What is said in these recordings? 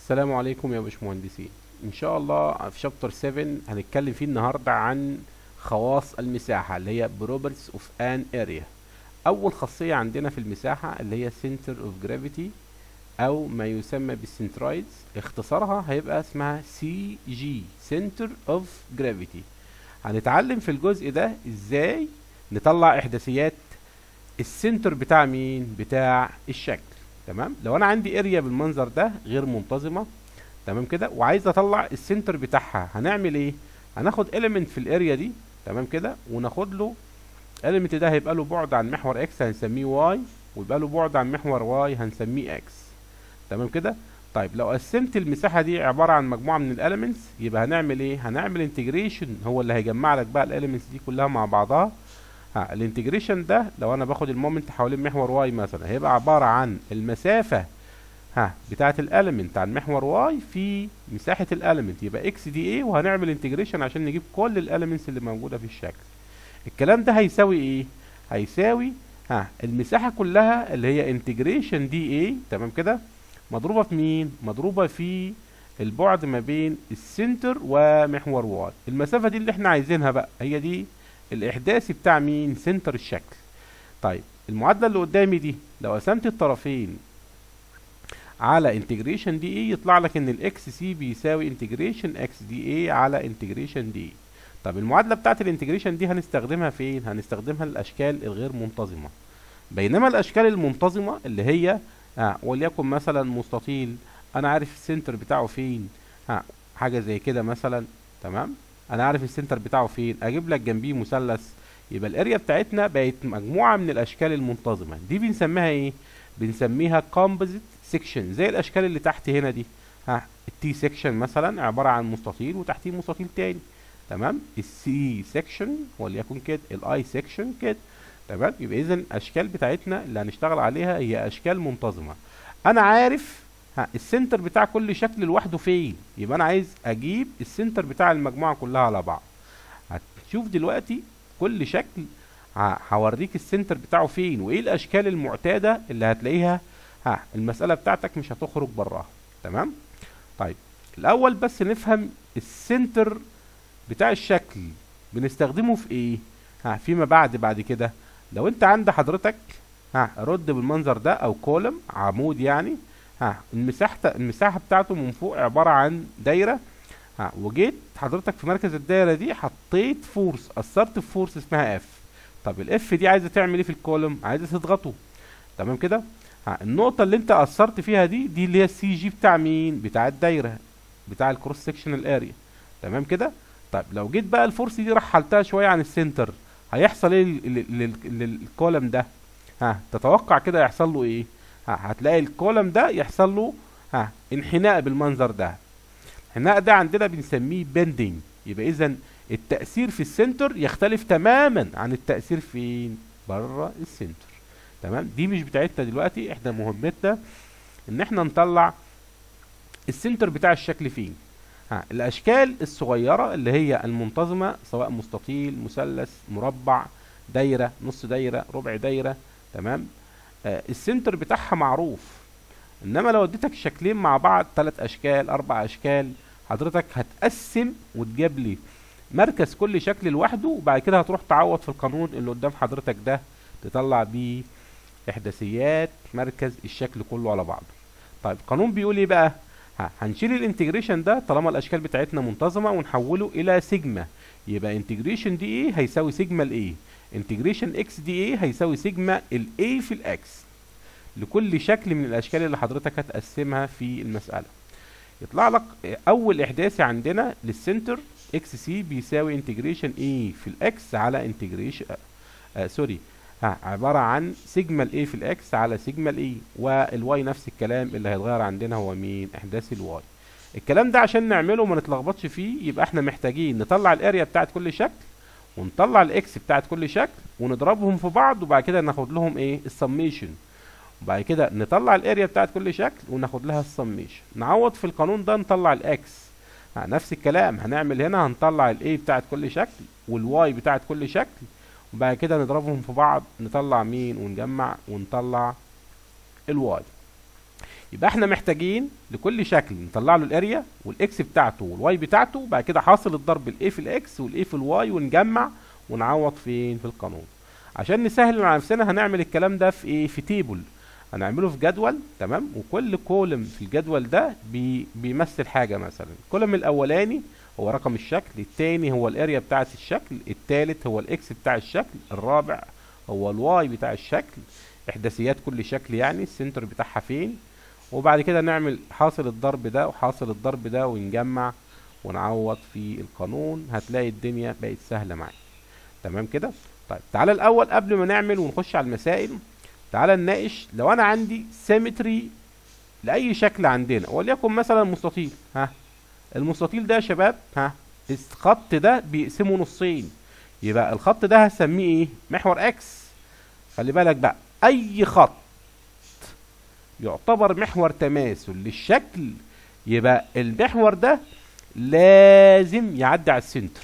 السلام عليكم يا باشمهندسين ان شاء الله في شابتر 7 هنتكلم فيه النهارده عن خواص المساحه اللي هي properties of an area اول خاصيه عندنا في المساحه اللي هي center of gravity او ما يسمى بالسنترويدز اختصارها هيبقى اسمها سي جي center of gravity هنتعلم في الجزء ده ازاي نطلع احداثيات السنتر بتاع مين بتاع الشكل تمام لو انا عندي اريا بالمنظر ده غير منتظمه تمام كده وعايز اطلع السنتر بتاعها هنعمل ايه هناخد element في الاريا دي تمام كده وناخد له element ده هيبقى له بعد عن محور اكس هنسميه واي ويبقى له بعد عن محور واي هنسميه اكس تمام كده طيب لو قسمت المساحه دي عباره عن مجموعه من الاليمنتس يبقى هنعمل ايه هنعمل انتجريشن هو اللي هيجمع لك بقى الاليمنتس دي كلها مع بعضها ها الانتجريشن ده لو انا باخد المومنت حوالين محور واي مثلا هيبقى عباره عن المسافه ها بتاعه الاليمنت عن محور واي في مساحه الاليمنت يبقى اكس دي ايه وهنعمل انتجريشن عشان نجيب كل الاليمنتس اللي موجوده في الشكل الكلام ده هيساوي ايه هيساوي ها المساحه كلها اللي هي انتجريشن دي ايه تمام كده مضروبه في مين مضروبه في البعد ما بين السنتر ومحور واي المسافه دي اللي احنا عايزينها بقى هي دي الاحداثي بتاع مين سنتر الشكل طيب المعادله اللي قدامي دي لو قسمت الطرفين على انتجريشن دي ايه يطلع لك ان الاكس سي بيساوي انتجريشن اكس دي ايه على انتجريشن دي طب المعادله بتاعت الانتجريشن دي هنستخدمها فين هنستخدمها للاشكال الغير منتظمه بينما الاشكال المنتظمه اللي هي آه وليكن مثلا مستطيل انا عارف السنتر بتاعه فين ها آه حاجه زي كده مثلا تمام انا عارف السنتر بتاعه فين اجيب لك جنبيه مثلث يبقى الاريا بتاعتنا بقت مجموعه من الاشكال المنتظمه دي بنسميها ايه بنسميها كومبوزيت سيكشن زي الاشكال اللي تحت هنا دي ها التي سيكشن مثلا عباره عن مستطيل وتحتيه مستطيل تاني تمام السي سيكشن وليكن كده الاي سيكشن كده تمام يبقى اذا الاشكال بتاعتنا اللي هنشتغل عليها هي اشكال منتظمه انا عارف ها السنتر بتاع كل شكل لوحده فين يبقى انا عايز اجيب السنتر بتاع المجموعه كلها على بعض هتشوف دلوقتي كل شكل هوريك السنتر بتاعه فين وايه الاشكال المعتاده اللي هتلاقيها ها المساله بتاعتك مش هتخرج براها تمام طيب الاول بس نفهم السنتر بتاع الشكل بنستخدمه في ايه ها فيما بعد بعد كده لو انت عند حضرتك ها رد بالمنظر ده او كولم عمود يعني ها المساحه المساحه بتاعته من فوق عباره عن دايره ها وجيت حضرتك في مركز الدايره دي حطيت فورس اثرت في فورس اسمها اف طب الاف دي عايزه تعمل ايه في الكولوم عايزه تضغطه تمام كده ها النقطه اللي انت اثرت فيها دي دي اللي هي السي جي بتاع مين بتاع الدايره بتاع الكروس سكشنال اريا تمام كده طيب لو جيت بقى الفورس دي رحلتها شويه عن السنتر هيحصل ايه للكولم ده ها تتوقع كده يحصل له ايه ها هتلاقي الكولم ده يحصل له ها انحناء بالمنظر ده الانحناء ده عندنا بنسميه بندنج يبقى اذا التأثير في السنتر يختلف تماما عن التأثير فين بره السنتر تمام دي مش بتاعتنا دلوقتي احنا مهمتنا ان احنا نطلع السنتر بتاع الشكل فين ها الاشكال الصغيره اللي هي المنتظمه سواء مستطيل مثلث مربع دايره نص دايره ربع دايره تمام آه السنتر بتاعها معروف انما لو اديتك شكلين مع بعض ثلاث اشكال اربع اشكال حضرتك هتقسم وتجيب لي مركز كل شكل لوحده وبعد كده هتروح تعوض في القانون اللي قدام حضرتك ده تطلع بيه احداثيات مركز الشكل كله على بعضه طيب القانون بيقول ايه بقى ها هنشيل الانتجريشن ده طالما الاشكال بتاعتنا منتظمه ونحوله الى سيجما يبقى انتجريشن دي ايه هيساوي سيجما الايه انتجريشن اكس دي ايه هيساوي سيجما الاي في الاكس لكل شكل من الاشكال اللي حضرتك هتقسمها في المساله يطلع لك اول احداثي عندنا للسنتر اكس سي بيساوي انتجريشن اي في الاكس على انتجريشن آه سوري ها عباره عن سيجما الاي في الاكس على سيجما الاي والواي نفس الكلام اللي هيتغير عندنا هو مين احداث الواي الكلام ده عشان نعمله وما نتلخبطش فيه يبقى احنا محتاجين نطلع الاريا بتاعت كل شكل ونطلع الاكس بتاعت كل شكل ونضربهم في بعض وبعد كده ناخد لهم ايه السميشن وبعد كده نطلع الاريا بتاعت كل شكل وناخد لها السميشن نعوض في القانون ده نطلع الاكس نفس الكلام هنعمل هنا هنطلع الاي بتاعت كل شكل والواي بتاعت كل شكل وبعد كده نضربهم في بعض نطلع مين ونجمع ونطلع الواي يبقى احنا محتاجين لكل شكل نطلع له الاريا والاكس بتاعته والواي بتاعته وبعد كده حاصل الضرب الاي في الاكس والاي في الواي ونجمع ونعوض فين في القانون عشان نسهل على نفسنا هنعمل الكلام ده في ايه في تيبل هنعمله في جدول تمام وكل كولم في الجدول ده بي بيمثل حاجه مثلا الكولم الاولاني هو رقم الشكل التاني هو الاريا بتاعه الشكل التالت هو الاكس بتاع الشكل الرابع هو الواي بتاع الشكل احداثيات كل شكل يعني السنتر بتاعها فين وبعد كده نعمل حاصل الضرب ده وحاصل الضرب ده ونجمع ونعوض في القانون هتلاقي الدنيا بقت سهلة معاك تمام كده طيب تعالى الاول قبل ما نعمل ونخش على المسائل تعالى نناقش لو انا عندي سيمتري لاي شكل عندنا وليكن مثلا مستطيل ها المستطيل ده يا شباب ها الخط ده بيقسمه نصين يبقى الخط ده هسميه ايه محور اكس خلي بالك بقى اي خط يعتبر محور تماثل للشكل يبقى المحور ده لازم يعدي على السنتر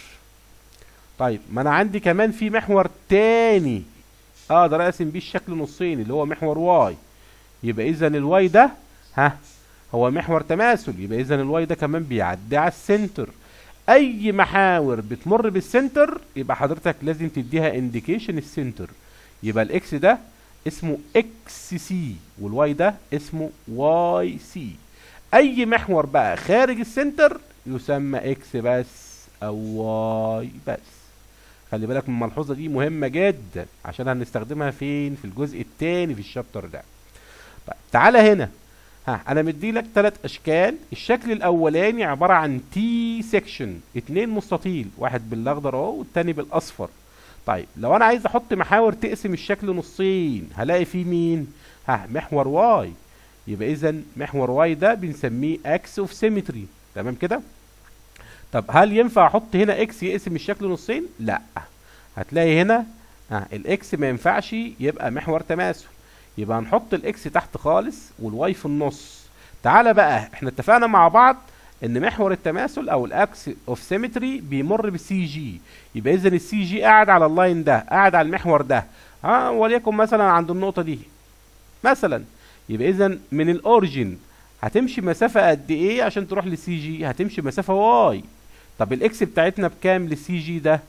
طيب ما انا عندي كمان في محور تاني اقدر اقسم بيه الشكل نصين اللي هو محور واي يبقى اذا الواي ده ها هو محور تماثل يبقى اذا الواي ده كمان بيعدي على السنتر اي محاور بتمر بالسنتر يبقى حضرتك لازم تديها انديكيشن السنتر يبقى الاكس ده اسمه اكس سي والواي ده اسمه واي سي اي محور بقى خارج السنتر يسمى اكس بس او واي بس خلي بالك من الملحوظه دي مهمه جدا عشان هنستخدمها فين في الجزء الثاني في الشابتر ده طيب تعالى هنا ها انا مدي لك ثلاث اشكال الشكل الاولاني عباره عن تي سيكشن اتنين مستطيل واحد بالاخضر اهو والتاني بالاصفر طيب لو انا عايز احط محاور تقسم الشكل نصين هلاقي فيه مين ها محور واي يبقى اذا محور واي ده بنسميه اكس اوف سيمتري تمام كده طب هل ينفع احط هنا اكس يقسم الشكل نصين لا هتلاقي هنا ها الاكس ما ينفعش يبقى محور تماثل يبقى هنحط الاكس تحت خالص والواي في النص تعالى بقى احنا اتفقنا مع بعض ان محور التماثل او الاكس اوف سيمتري بيمر بالسي جي يبقى اذا السي جي قاعد على اللاين ده قاعد على المحور ده ها وليكن مثلا عند النقطه دي مثلا يبقى اذا من الاوريجين هتمشي مسافه قد ايه عشان تروح للسي جي هتمشي مسافه واي طب الاكس بتاعتنا بكام للسي جي ده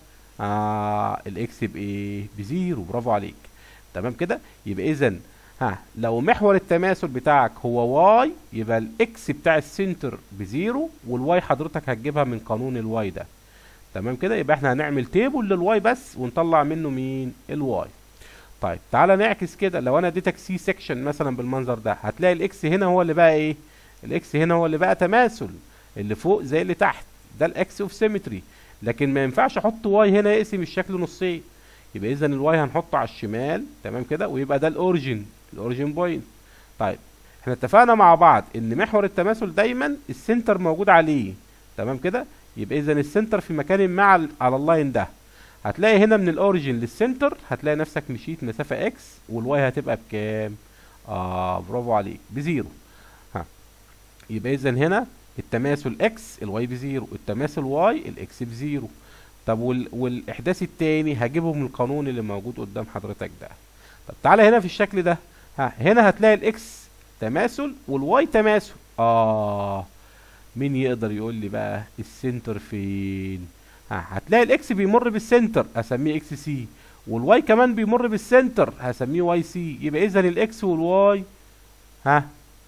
اه الاكس بايه بزيرو برافو عليك تمام كده يبقى اذا ها لو محور التماثل بتاعك هو واي يبقى الاكس بتاع السنتر بزيرو والواي حضرتك هتجيبها من قانون الواي ده تمام كده يبقى احنا هنعمل تيبل للواي بس ونطلع منه مين الواي طيب تعالى نعكس كده لو انا اديتك سي سيكشن مثلا بالمنظر ده هتلاقي الاكس هنا هو اللي بقى ايه الاكس هنا هو اللي بقى تماثل اللي فوق زي اللي تحت ده الاكس اوف سيمتري لكن ما ينفعش احط واي هنا يقسم الشكل نصين يبقى اذا الواي هنحطه على الشمال تمام كده ويبقى ده الاوريجين الاوريجين بوينت طيب احنا اتفقنا مع بعض ان محور التماثل دايما السنتر موجود عليه تمام كده يبقى اذا السنتر في مكان ما على اللاين ده هتلاقي هنا من الاوريجين للسنتر هتلاقي نفسك مشيت مسافه اكس والواي هتبقى بكام اه برافو عليك بزيرو ها يبقى اذا هنا التماثل اكس الواي بزيرو التماثل واي الاكس بزيرو طب وال... والاحداث التاني هجيبه من القانون اللي موجود قدام حضرتك ده طب تعالى هنا في الشكل ده ها هنا هتلاقي الاكس تماثل والواي تماثل اه مين يقدر يقول لي بقى السنتر فين ها هتلاقي الاكس بيمر بالسنتر اسميه اكس سي والواي كمان بيمر بالسنتر هسميه واي سي يبقى اذا الاكس والواي ها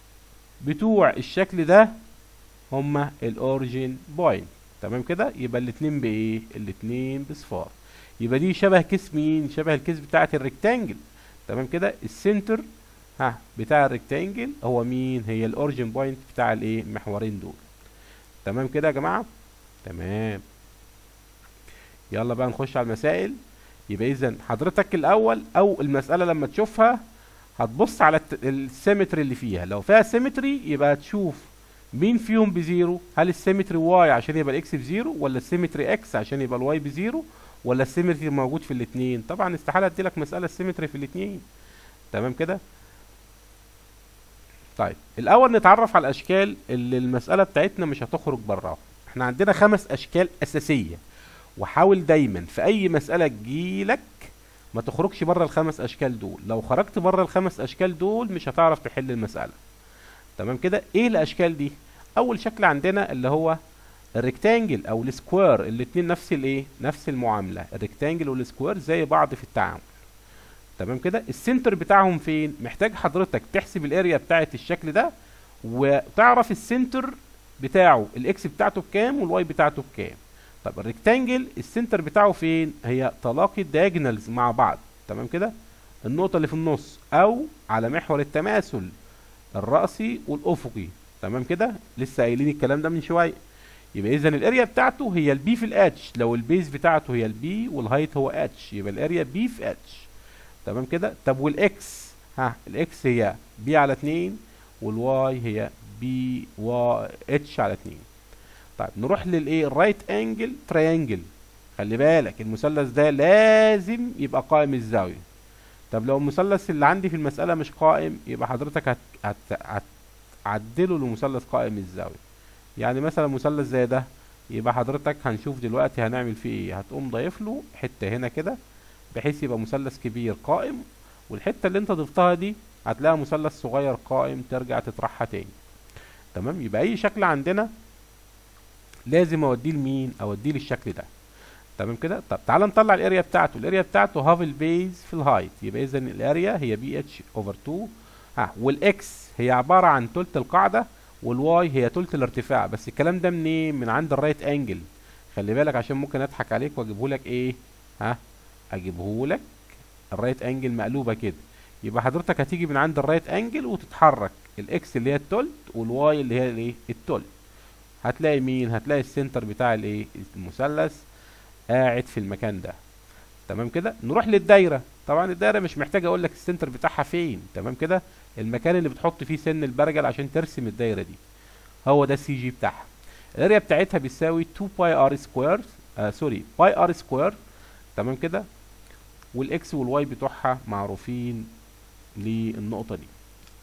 بتوع الشكل ده هما الاوريجين بوينت تمام كده يبقى الاتنين بايه الاتنين بصفار يبقى دي شبه كيس مين شبه الكيس بتاعه الريكتانجل تمام كده السنتر ها بتاع الريكتانجل هو مين هي الاوريجين بوينت بتاع الايه المحورين دول تمام كده يا جماعه تمام يلا بقى نخش على المسائل يبقى اذا حضرتك الاول او المساله لما تشوفها هتبص على السيمتري اللي فيها لو فيها سيمتري يبقى تشوف مين فيهم بزيرو هل السيمتري واي عشان يبقى الاكس بزيرو ولا السيمتري اكس عشان يبقى الواي بزيرو ولا السيمتري موجود في الاثنين طبعا استحاله ادي لك مساله السيمتري في الاثنين تمام كده طيب الاول نتعرف على الاشكال اللي المساله بتاعتنا مش هتخرج براها احنا عندنا خمس اشكال اساسيه وحاول دايما في اي مساله تجيلك ما تخرجش بره الخمس اشكال دول لو خرجت بره الخمس اشكال دول مش هتعرف تحل المساله تمام كده ايه الاشكال دي اول شكل عندنا اللي هو الريكتانجل او السكوير الاتنين نفس الايه نفس المعامله الريكتانجل والسكوير زي بعض في التعامل تمام كده السنتر بتاعهم فين محتاج حضرتك تحسب الاريا بتاعه الشكل ده وتعرف السنتر بتاعه الاكس بتاعته بكام والواي بتاعته بكام طب الريكتانجل السنتر بتاعه فين هي تلاقي الدياجونالز مع بعض تمام كده النقطه اللي في النص او على محور التماثل الرأسي والأفقي تمام كده لسه قايلين الكلام ده من شويه يبقى اذا الاريا بتاعته هي البي في الاتش لو البيز بتاعته هي البي والهايت هو اتش يبقى الاريا بي في اتش تمام كده طب والاكس ها الاكس هي بي على 2 والواي هي بي و اتش على 2 طيب نروح للايه الرايت انجل تريانجل خلي بالك المثلث ده لازم يبقى قائم الزاويه طب لو المثلث اللي عندي في المسألة مش قائم يبقى حضرتك هت... هت... هتعدله لمثلث قائم الزاوية يعني مثلا مثلث زي ده يبقى حضرتك هنشوف دلوقتي هنعمل فيه ايه هتقوم ضايف له حتة هنا كده بحيث يبقى مثلث كبير قائم والحتة اللي انت ضفتها دي هتلاقي مثلث صغير قائم ترجع تطرحها تاني تمام يبقى اي شكل عندنا لازم اوديه لمين اوديه للشكل ده تمام كده طب تعال نطلع الاريا بتاعته الاريا بتاعته هاف البيز في الهايت يبقى اذا الاريا هي بي اتش اوفر 2 ها والاكس هي عباره عن تلت القاعده والواي هي تلت الارتفاع بس الكلام ده منين إيه؟ من عند الرايت انجل خلي بالك عشان ممكن اضحك عليك واجيبه لك ايه ها اجيبه لك الرايت انجل مقلوبه كده يبقى حضرتك هتيجي من عند الرايت انجل وتتحرك الاكس اللي هي التلت والواي اللي هي الايه التلت هتلاقي مين هتلاقي السنتر بتاع الايه المثلث قاعد في المكان ده تمام كده نروح للدايره طبعا الدايره مش محتاج اقول لك السنتر بتاعها فين تمام كده المكان اللي بتحط فيه سن البرجل عشان ترسم الدايره دي هو ده السي جي بتاعها الاريا بتاعتها بتساوي 2 باي ار سكوير آه سوري باي ار سكوير تمام كده والاكس والواي بتوعها معروفين للنقطه دي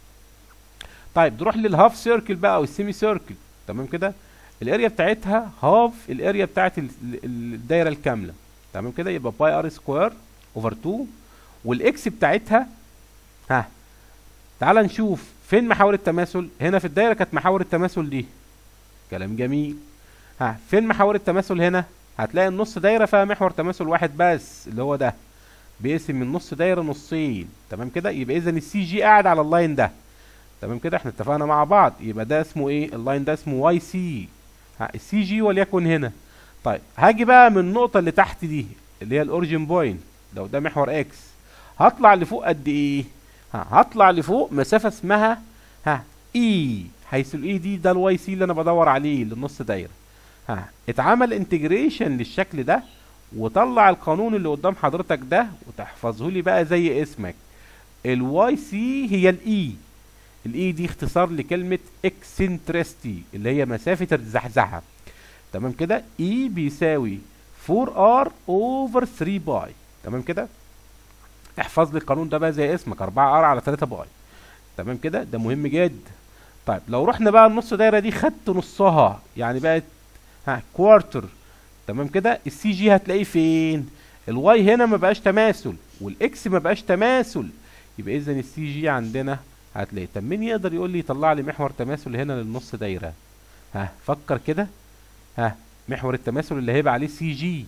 طيب نروح للهاف سيركل بقى او السيمي سيركل تمام كده الاريا بتاعتها هاف الاريا بتاعت الدايره الكامله تمام كده يبقى باي ار سكوير اوفر 2 والاكس بتاعتها ها تعال نشوف فين محاور التماثل هنا في الدايره كانت محاور التماثل دي كلام جميل ها فين محاور التماثل هنا هتلاقي النص دايره فيها محور تماثل واحد بس اللي هو ده بيقسم من نص دايره نصين تمام كده يبقى اذا السي جي قاعد على اللاين ده تمام كده احنا اتفقنا مع بعض يبقى ده اسمه ايه اللاين ده اسمه واي سي السي جي وليكن هنا طيب هاجي بقى من النقطة اللي تحت دي اللي هي الاوريجن بوينت لو ده محور اكس هطلع لفوق قد ايه ها هطلع لفوق مسافة اسمها ها اي حيث الاي دي ده الواي سي اللي انا بدور عليه للنص دايرة ها اتعمل انتجريشن للشكل ده وطلع القانون اللي قدام حضرتك ده وتحفظه لي بقى زي اسمك الواي سي هي الاي الاي دي اختصار لكلمة اكسنترستي اللي هي مسافة الزحزحة تمام كده اي بيساوي 4 ار اوفر 3 باي تمام كده احفظ لي القانون ده بقى زي اسمك 4 ار على 3 باي تمام كده ده مهم جدا طيب لو رحنا بقى النص دايره دي خدت نصها يعني بقت ها كوارتر تمام كده السي جي هتلاقيه فين الواي هنا ما بقاش تماثل والاكس ما بقاش تماثل يبقى اذا السي جي عندنا هتلاقي طب مين يقدر يقول لي يطلع لي محور تماثل هنا للنص دايره ها فكر كده ها محور التماثل اللي هيبقى عليه سي جي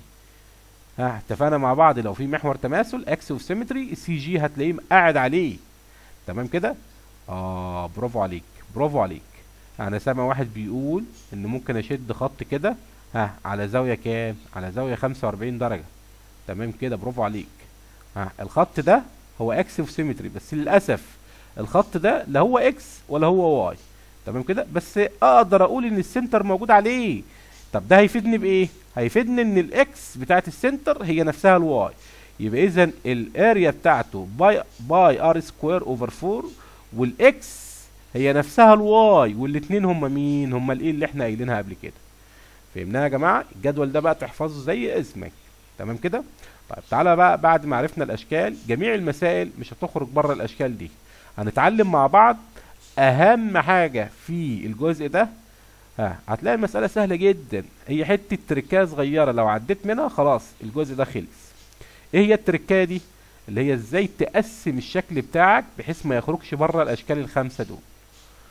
ها اتفقنا مع بعض لو في محور تماثل اكس اوف سيمتري السي جي هتلاقيه قاعد عليه تمام كده اه برافو عليك برافو عليك انا سامع واحد بيقول ان ممكن اشد خط كده ها على زاويه كام على زاويه 45 درجه تمام كده برافو عليك ها الخط ده هو اكس اوف سيمتري بس للاسف الخط ده لا هو اكس ولا هو واي تمام كده بس اقدر اقول ان السنتر موجود عليه طب ده هيفيدني بايه هيفيدني ان الاكس بتاعت السنتر هي نفسها الواي يبقى اذا الاريا بتاعته باي باي ار سكوير اوفر 4 والاكس هي نفسها الواي والاثنين هم مين هم الايه اللي احنا قايلينها قبل كده فهمناها يا جماعه الجدول ده بقى تحفظه زي اسمك تمام كده طيب تعالى بقى بعد ما عرفنا الاشكال جميع المسائل مش هتخرج بره الاشكال دي هنتعلم مع بعض اهم حاجة في الجزء ده ها هتلاقي المسألة سهلة جدا هي حتة تركاية صغيرة لو عديت منها خلاص الجزء ده خلص ايه هي التركاية دي اللي هي ازاي تقسم الشكل بتاعك بحيث ما يخرجش بره الاشكال الخمسة دول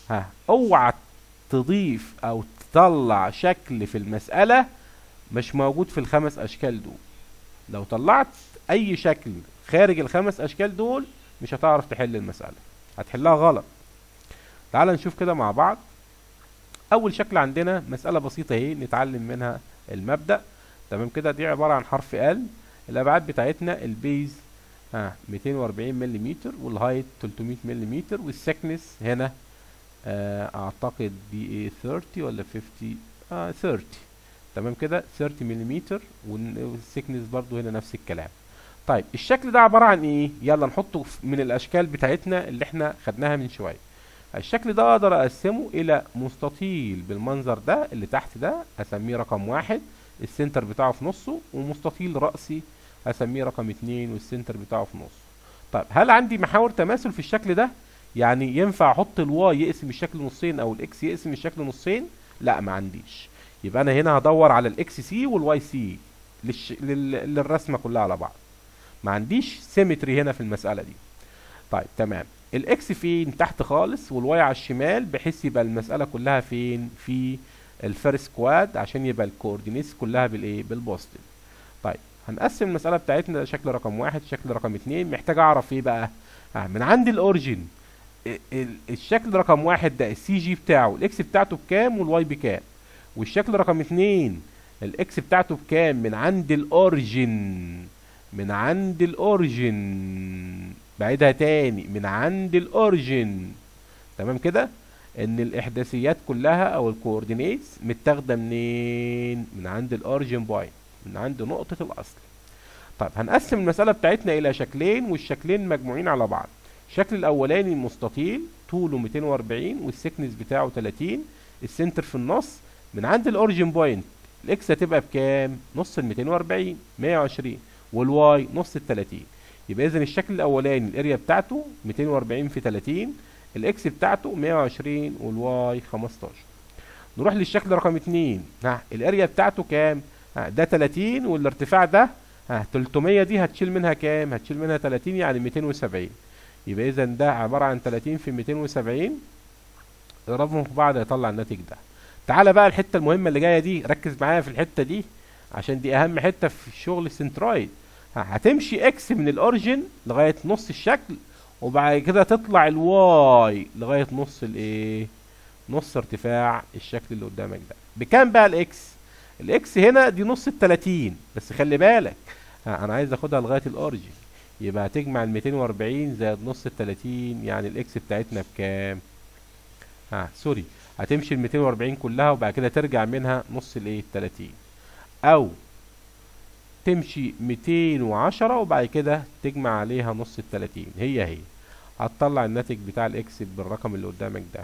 ها اوعى تضيف او تطلع شكل في المسألة مش موجود في الخمس اشكال دول لو طلعت اي شكل خارج الخمس اشكال دول مش هتعرف تحل المسألة هتحلها غلط تعال نشوف كده مع بعض اول شكل عندنا مسألة بسيطة اهي نتعلم منها المبدأ تمام كده دي عبارة عن حرف ال الابعاد بتاعتنا البيز ها 240 ملم والهايت 300 ملم والسكنس هنا آه اعتقد دي ايه 30 ولا 50 اه 30 تمام كده 30 ملم والسكنس برضو هنا نفس الكلام طيب الشكل ده عبارة عن ايه يلا نحطه من الاشكال بتاعتنا اللي احنا خدناها من شوية الشكل ده اقدر اقسمه الى مستطيل بالمنظر ده اللي تحت ده اسميه رقم واحد السنتر بتاعه في نصه ومستطيل رأسي اسميه رقم اتنين والسنتر بتاعه في نصه طيب هل عندي محاور تماثل في الشكل ده يعني ينفع احط الواي يقسم الشكل نصين او الاكس يقسم الشكل نصين لا ما عنديش يبقى انا هنا هدور على الاكس سي والواي سي للش... لل... للرسمه كلها على بعض ما عنديش سيمتري هنا في المساله دي طيب تمام الاكس فين تحت خالص والواي على الشمال بحيث يبقى المساله كلها فين في الفيرست كواد عشان يبقى الكوردينيتس كلها بالايه بالبوزيتيف طيب هنقسم المساله بتاعتنا شكل رقم واحد شكل رقم اتنين محتاج اعرف ايه بقى آه من عند الاوريجن الشكل رقم واحد ده السي جي بتاعه الاكس بتاعته بكام والواي بكام والشكل رقم اتنين الاكس بتاعته بكام من عند الاوريجن من عند الاوريجن بعيدها تاني من عند الاوريجن تمام كده ان الاحداثيات كلها او الكوردينيتس متاخده منين من عند الاوريجن بوينت من عند نقطه الاصل طيب هنقسم المساله بتاعتنا الى شكلين والشكلين مجموعين على بعض الشكل الاولاني مستطيل طوله 240 والسكنس بتاعه 30 السنتر في النص من عند الاوريجن بوينت الاكس هتبقى بكام نص ال 240 120 والواي نص ال 30 يبقى اذا الشكل الاولاني الاريا بتاعته 240 في 30 الاكس بتاعته 120 والواي 15 نروح للشكل رقم 2 ها الاريا بتاعته كام ها ده 30 والارتفاع ده ها 300 دي هتشيل منها كام هتشيل منها 30 يعني 270 يبقى اذا ده عبارة عن 30 في 270 اضربهم في بعض هيطلع الناتج ده تعالى بقى الحتة المهمة اللي جاية دي ركز معايا في الحتة دي عشان دي اهم حتة في الشغل السنترويد هتمشي اكس من الاوريجن لغاية نص الشكل وبعد كده تطلع الواي لغاية نص الايه نص ارتفاع الشكل اللي قدامك ده بكام بقى الاكس الاكس هنا دي نص التلاتين بس خلي بالك ها انا عايز اخدها لغاية الاوريجن يبقى هتجمع ال 240 زائد نص ال 30 يعني الاكس بتاعتنا بكام ها سوري هتمشي ال 240 كلها وبعد كده ترجع منها نص الايه ال 30 او تمشي 210 وبعد كده تجمع عليها نص ال 30 هي هي هتطلع الناتج بتاع الاكس بالرقم اللي قدامك ده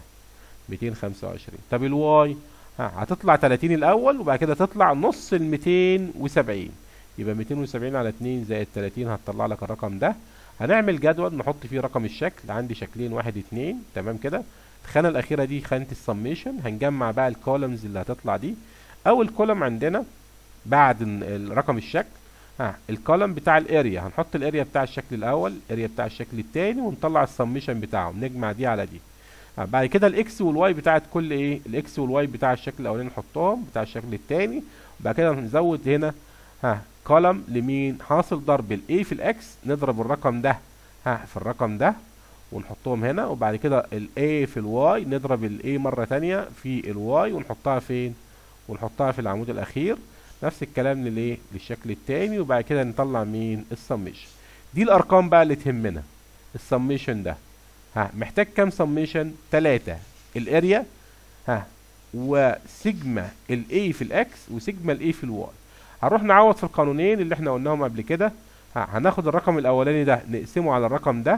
225 طب الواي ها هتطلع 30 الاول وبعد كده تطلع نص ال 270 يبقى 270 على 2 زائد 30 هتطلع لك الرقم ده هنعمل جدول نحط فيه رقم الشكل عندي شكلين واحد اتنين تمام كده الخانه الاخيره دي خانه السميشن هنجمع بقى الكولمز اللي هتطلع دي اول كولم عندنا بعد رقم الشكل ها الكولم بتاع الاريا هنحط الاريا بتاع الشكل الاول الاريا بتاع الشكل الثاني ونطلع السميشن بتاعه نجمع دي على دي بعد كده الاكس والواي بتاعت كل ايه الاكس والواي بتاع الشكل الاولاني نحطهم بتاع الشكل الثاني وبعد كده نزود هنا ها كولم لمين حاصل ضرب الاي في الاكس نضرب الرقم ده ها في الرقم ده ونحطهم هنا وبعد كده الاي في الواي نضرب الاي مرة تانية في الواي ونحطها فين ونحطها في العمود الاخير نفس الكلام للايه للشكل التاني وبعد كده نطلع مين السميشن دي الارقام بقى اللي تهمنا السميشن ده ها محتاج كام سميشن تلاتة الاريا ها وسيجما الاي في الاكس وسيجما الاي في الواي هنروح نعوض في القانونين اللي احنا قلناهم قبل كده هناخد الرقم الاولاني ده نقسمه على الرقم ده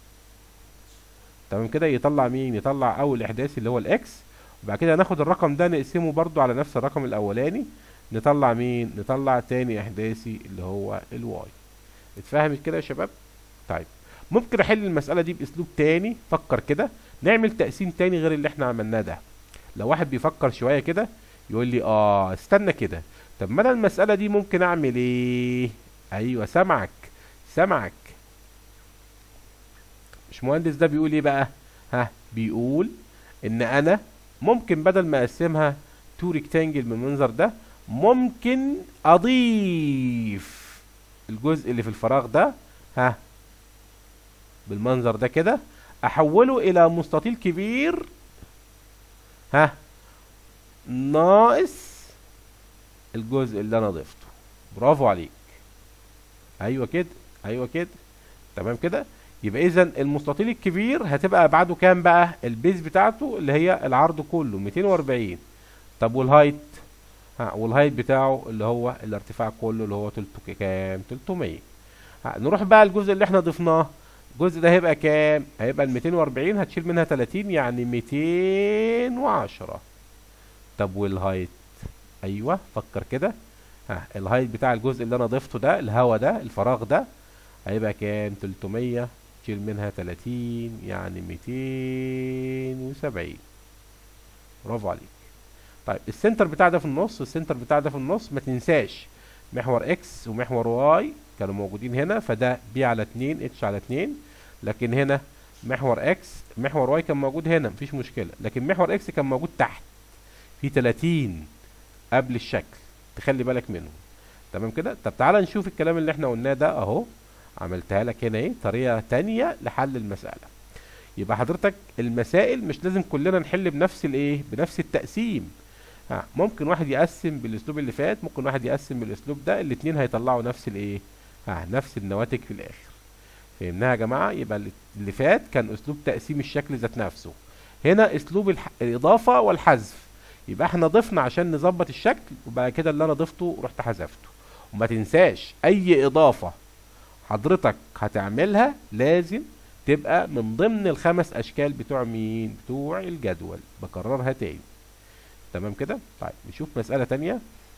تمام كده يطلع مين يطلع اول احداثي اللي هو الاكس وبعد كده ناخد الرقم ده نقسمه برضو على نفس الرقم الاولاني نطلع مين نطلع تاني احداثي اللي هو الواي اتفهمت كده يا شباب طيب ممكن احل المسألة دي باسلوب تاني فكر كده نعمل تقسيم تاني غير اللي احنا عملناه ده لو واحد بيفكر شوية كده يقول لي اه استنى كده طب ما انا المسألة دي ممكن اعمل ايه ايوه سامعك سامعك مش مهندس ده بيقول ايه بقى ها بيقول ان انا ممكن بدل ما اقسمها تو ريكتانجل من المنظر ده ممكن اضيف الجزء اللي في الفراغ ده ها بالمنظر ده كده احوله الى مستطيل كبير ها ناقص الجزء اللي انا ضفته برافو عليك ايوه كده ايوه كده تمام كده يبقى اذا المستطيل الكبير هتبقى ابعاده كام بقى البيز بتاعته اللي هي العرض كله 240 طب والهايت ها والهايت بتاعه اللي هو الارتفاع كله اللي هو 300 كام 300 ها نروح بقى الجزء اللي احنا ضفناه الجزء ده هيبقى كام هيبقى ال 240 هتشيل منها 30 يعني 210 طب والهايت ايوه فكر كده ها الهايت بتاع الجزء اللي انا ضفته ده الهوا ده الفراغ ده هيبقى كام 300 تشيل منها 30 يعني 270 برافو عليك طيب السنتر بتاع ده في النص السنتر بتاع ده في النص ما تنساش محور اكس ومحور واي كانوا موجودين هنا فده بي على 2 اتش على 2 لكن هنا محور اكس محور واي كان موجود هنا مفيش مشكله لكن محور اكس كان موجود تحت في 30 قبل الشكل تخلي بالك منه تمام كده طب تعالى نشوف الكلام اللي احنا قلناه ده اهو عملتها لك هنا ايه طريقه تانية لحل المساله يبقى حضرتك المسائل مش لازم كلنا نحل بنفس الايه بنفس التقسيم ها ممكن واحد يقسم بالاسلوب اللي فات ممكن واحد يقسم بالاسلوب ده الاتنين هيطلعوا نفس الايه ها نفس النواتج في الاخر فهمناها يا جماعه يبقى اللي فات كان اسلوب تقسيم الشكل ذات نفسه هنا اسلوب الح... الاضافه والحذف يبقى احنا ضفنا عشان نظبط الشكل وبعد كده اللي انا ضفته رحت حذفته وما تنساش اي اضافه حضرتك هتعملها لازم تبقى من ضمن الخمس اشكال بتوع مين بتوع الجدول بكررها تاني تمام كده طيب نشوف مسألة تانية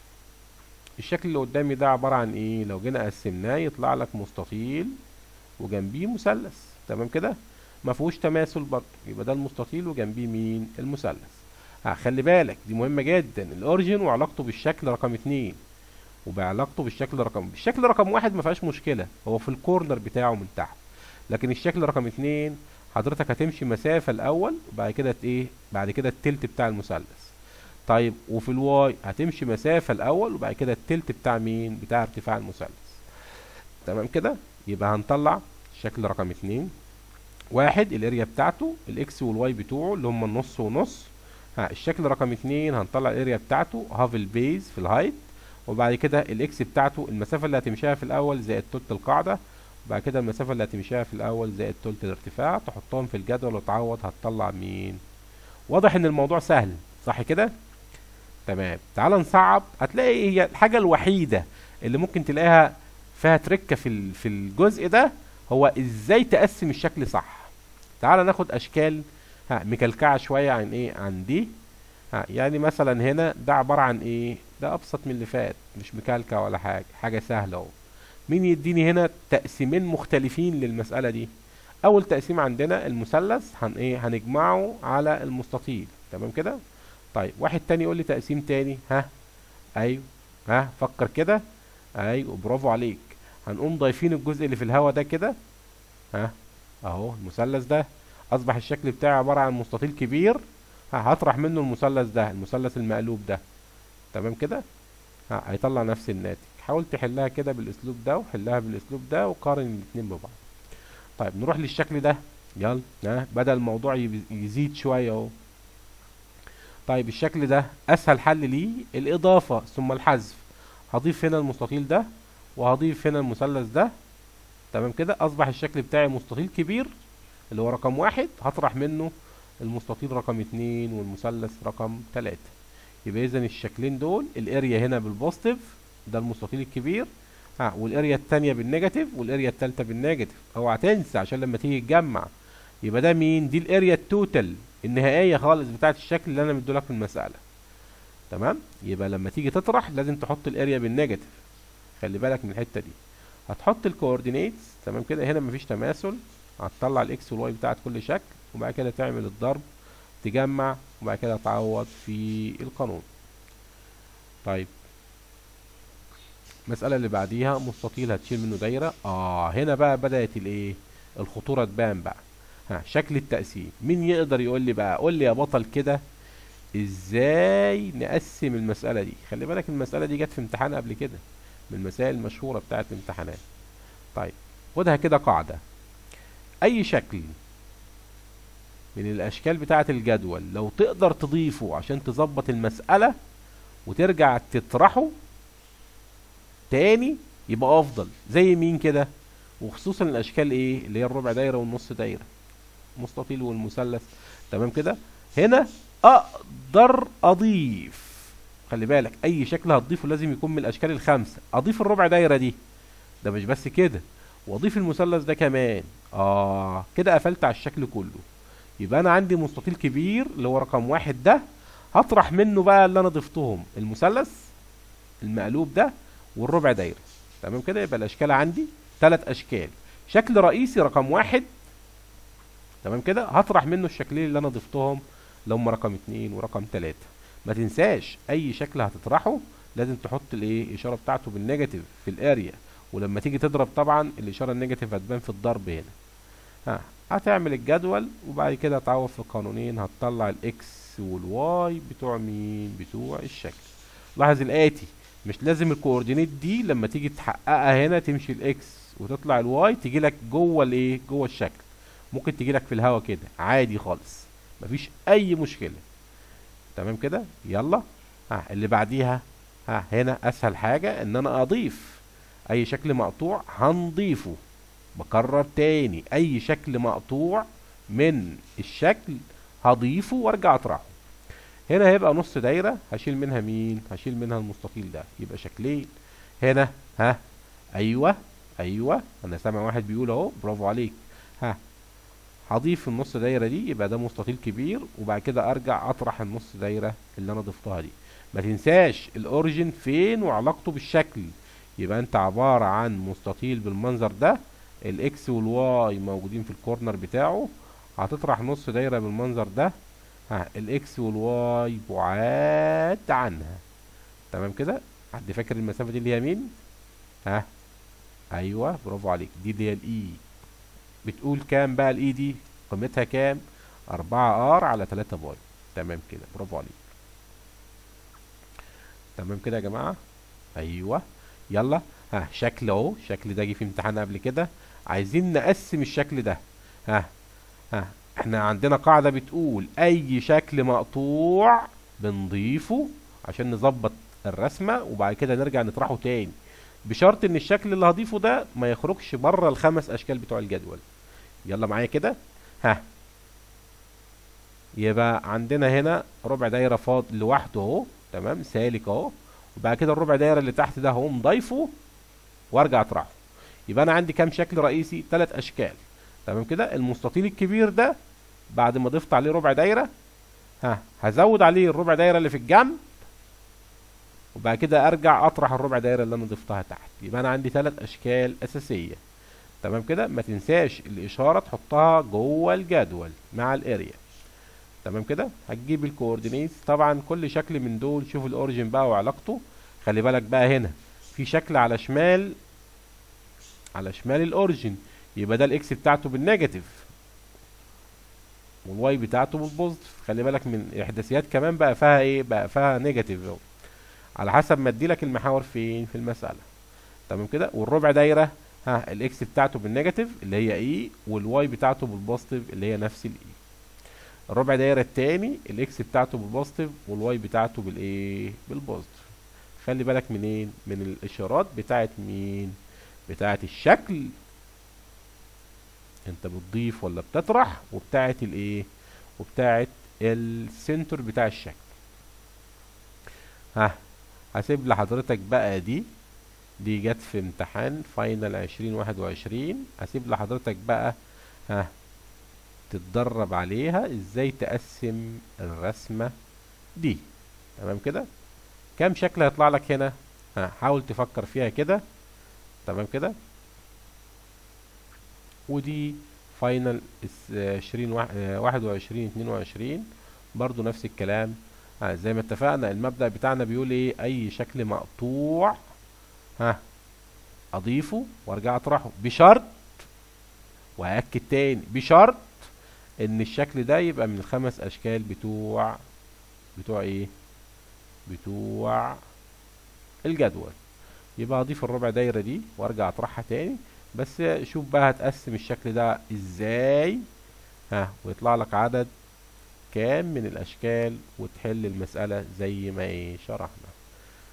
الشكل اللي قدامي ده عبارة عن ايه لو جينا قسمناه يطلع لك مستطيل وجنبيه مثلث تمام كده ما فيهوش تماثل برضه يبقى ده المستطيل وجنبيه مين المثلث ها خلي بالك دي مهمة جدا الاوريجين وعلاقته بالشكل رقم اتنين وبعلاقته بالشكل رقم الشكل رقم واحد ما فيهاش مشكلة هو في الكورنر بتاعه من تحت لكن الشكل رقم اتنين حضرتك هتمشي مسافة الأول وبعد كده ايه بعد كده التلت بتاع المثلث طيب وفي الواي هتمشي مسافة الأول وبعد كده التلت بتاع مين بتاع ارتفاع المثلث تمام كده يبقى هنطلع الشكل رقم اتنين واحد الاريا بتاعته الاكس والواي بتوعه اللي هم النص ونص ها الشكل رقم اتنين هنطلع الاريا بتاعته هاف البيز في الهايت وبعد كده الاكس بتاعته المسافة اللي هتمشيها في الأول زائد تلت القاعدة وبعد كده المسافة اللي هتمشيها في الأول زائد تلت الارتفاع تحطهم في الجدول وتعوض هتطلع مين واضح ان الموضوع سهل صح كده تمام تعال نصعب هتلاقي هي الحاجة الوحيدة اللي ممكن تلاقيها فيها تركة في في الجزء ده هو ازاي تقسم الشكل صح تعال ناخد اشكال ها مكلكعة شوية عن ايه عن دي ها يعني مثلا هنا ده عبارة عن ايه ده ابسط من اللي فات مش مكلكع ولا حاجة حاجة سهلة اهو مين يديني هنا تقسيمين مختلفين للمسألة دي اول تقسيم عندنا المثلث هن ايه هنجمعه على المستطيل تمام كده طيب واحد تاني يقول لي تقسيم تاني ها ايوه ها فكر كده ايوه برافو عليك هنقوم ضايفين الجزء اللي في الهوا ده كده ها اهو المثلث ده اصبح الشكل بتاعي عبارة عن مستطيل كبير ها هطرح منه المثلث ده المثلث المقلوب ده تمام كده ها هيطلع نفس الناتج حاول تحلها كده بالاسلوب ده وحلها بالاسلوب ده وقارن الاتنين ببعض طيب نروح للشكل ده يلا ها بدأ الموضوع يزيد شوية اهو طيب الشكل ده اسهل حل ليه الاضافة ثم الحذف هضيف هنا المستطيل ده وهضيف هنا المثلث ده تمام كده اصبح الشكل بتاعي مستطيل كبير اللي هو رقم واحد هطرح منه المستطيل رقم اتنين والمثلث رقم تلاتة يبقى اذا الشكلين دول الاريا هنا بالبوزيتيف ده المستطيل الكبير ها والاريا التانية بالنيجاتيف والاريا التالتة بالنيجاتيف اوعى تنسى عشان لما تيجي تجمع يبقى ده مين دي الاريا التوتال النهائية خالص بتاعت الشكل اللي انا مديهولك في المسألة تمام يبقى لما تيجي تطرح لازم تحط الاريا بالنيجاتيف خلي بالك من الحتة دي هتحط الكوردينيتس تمام كده هنا مفيش تماثل هتطلع الاكس والواي بتاعت كل شكل وبعد كده تعمل الضرب تجمع وبعد كده تعوض في القانون طيب المسألة اللي بعديها مستطيل هتشيل منه دايرة اه هنا بقى بدأت الايه الخطورة تبان بقى ها شكل التقسيم مين يقدر يقول لي بقى قول لي يا بطل كده ازاي نقسم المسألة دي خلي بالك المسألة دي جت في امتحان قبل كده من المسائل المشهورة بتاعت الامتحانات طيب خدها كده قاعدة اي شكل من الاشكال بتاعة الجدول لو تقدر تضيفه عشان تظبط المسألة وترجع تطرحه تاني يبقى افضل زي مين كده وخصوصا الاشكال ايه اللي هي الربع دايره والنص دايره المستطيل والمثلث تمام كده هنا اقدر اضيف خلي بالك اي شكل هتضيفه لازم يكون من الاشكال الخمسه اضيف الربع دايره دي ده مش بس كده واضيف المثلث ده كمان اه كده قفلت على الشكل كله يبقى انا عندي مستطيل كبير اللي هو رقم واحد ده هطرح منه بقى اللي انا ضفتهم المثلث المقلوب ده والربع دايره تمام كده يبقى الاشكال عندي ثلاث اشكال شكل رئيسي رقم واحد تمام كده هطرح منه الشكلين اللي انا ضفتهم اللي هم رقم اتنين ورقم تلاتة ما تنساش اي شكل هتطرحه لازم تحط الايه الاشاره بتاعته بالنيجاتيف في الاريا ولما تيجي تضرب طبعا الاشاره النيجاتيف هتبان في الضرب هنا ها هتعمل الجدول وبعد كده تعوض في القانونين هتطلع الاكس والواي بتوع مين بتوع الشكل لاحظ الاتي مش لازم الكوردينيت دي لما تيجي تحققها هنا تمشي الاكس وتطلع الواي تيجي لك جوه الايه جوه الشكل ممكن تيجي لك في الهوا كده عادي خالص مفيش اي مشكله تمام كده يلا ها اللي بعديها ها هنا اسهل حاجه ان انا اضيف اي شكل مقطوع هنضيفه بكرر تاني اي شكل مقطوع من الشكل هضيفه وارجع اطرحه هنا هيبقى نص دايره هشيل منها مين هشيل منها المستطيل ده يبقى شكلين هنا ها ايوه ايوه انا سامع واحد بيقول اهو برافو عليك ها هضيف النص دايره دي يبقى ده مستطيل كبير وبعد كده ارجع اطرح النص دايره اللي انا ضفتها دي ما تنساش الاوريجين فين وعلاقته بالشكل يبقى انت عباره عن مستطيل بالمنظر ده الاكس والواي موجودين في الكورنر بتاعه هتطرح نص دايره بالمنظر ده ها الاكس والواي بعاد عنها تمام كده حد فاكر المسافه دي اللي هي مين ها ايوه برافو عليك دي اللي هي الاي بتقول كام بقى الاي دي قيمتها كام 4 ار على 3 باي تمام كده برافو عليك تمام كده يا جماعه ايوه يلا ها شكل اهو الشكل ده جه في امتحان قبل كده عايزين نقسم الشكل ده ها ها احنا عندنا قاعده بتقول اي شكل مقطوع بنضيفه عشان نظبط الرسمه وبعد كده نرجع نطرحه تاني بشرط ان الشكل اللي هضيفه ده ما يخرجش بره الخمس اشكال بتوع الجدول يلا معايا كده ها يبقى عندنا هنا ربع دايره فاضل لوحده اهو تمام سالك اهو وبعد كده الربع دايره اللي تحت ده هقوم ضايفه وارجع اطرحه يبقى انا عندي كام شكل رئيسي ثلاث اشكال تمام كده المستطيل الكبير ده بعد ما ضفت عليه ربع دايره ها هزود عليه الربع دايره اللي في الجنب وبعد كده ارجع اطرح الربع دايره اللي انا ضفتها تحت يبقى انا عندي ثلاث اشكال اساسيه تمام كده ما تنساش الاشاره تحطها جوه الجدول مع الاريا تمام كده هتجيب الكوردينيتس طبعا كل شكل من دول شوف الاوريجين بقى وعلاقته خلي بالك بقى هنا في شكل على شمال على شمال الاوريجين يبقى ده الاكس بتاعته بالنيجاتيف والواي بتاعته بالبوزيتيف خلي بالك من الاحداثيات كمان بقى فيها ايه بقى فيها نيجاتيف اهو على حسب ما اديلك المحاور فين في المساله تمام كده والربع دايره ها الاكس بتاعته بالنيجاتيف اللي هي اي والواي بتاعته بالبوزيتيف اللي هي نفس الاي الربع دايره التاني الاكس بتاعته بالبوزيتيف والواي بتاعته بالايه بالبوزيتيف خلي بالك منين من الاشارات بتاعت مين بتاعت الشكل انت بتضيف ولا بتطرح وبتاعت الايه وبتاعت السنتر بتاع الشكل ها هسيب لحضرتك بقى دي دي جت في امتحان فاينل عشرين واحد وعشرين هسيب لحضرتك بقى ها تتدرب عليها ازاي تقسم الرسمة دي تمام كده كام شكل هيطلع لك هنا ها حاول تفكر فيها كده تمام كده ودي فاينل عشرين واحد وعشرين اتنين وعشرين برضو نفس الكلام ها زي ما اتفقنا المبدأ بتاعنا بيقول ايه اي شكل مقطوع ها اضيفه وارجع اطرحه بشرط وهاكد تاني بشرط ان الشكل ده يبقى من الخمس اشكال بتوع بتوع ايه بتوع الجدول يبقى اضيف الربع دايرة دي وارجع اطرحها تاني بس شوف بقى هتقسم الشكل ده ازاي ها ويطلع لك عدد كام من الاشكال وتحل المسألة زي ما ايه شرحنا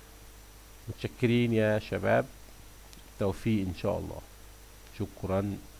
متشكرين يا شباب توفيق ان شاء الله شكرا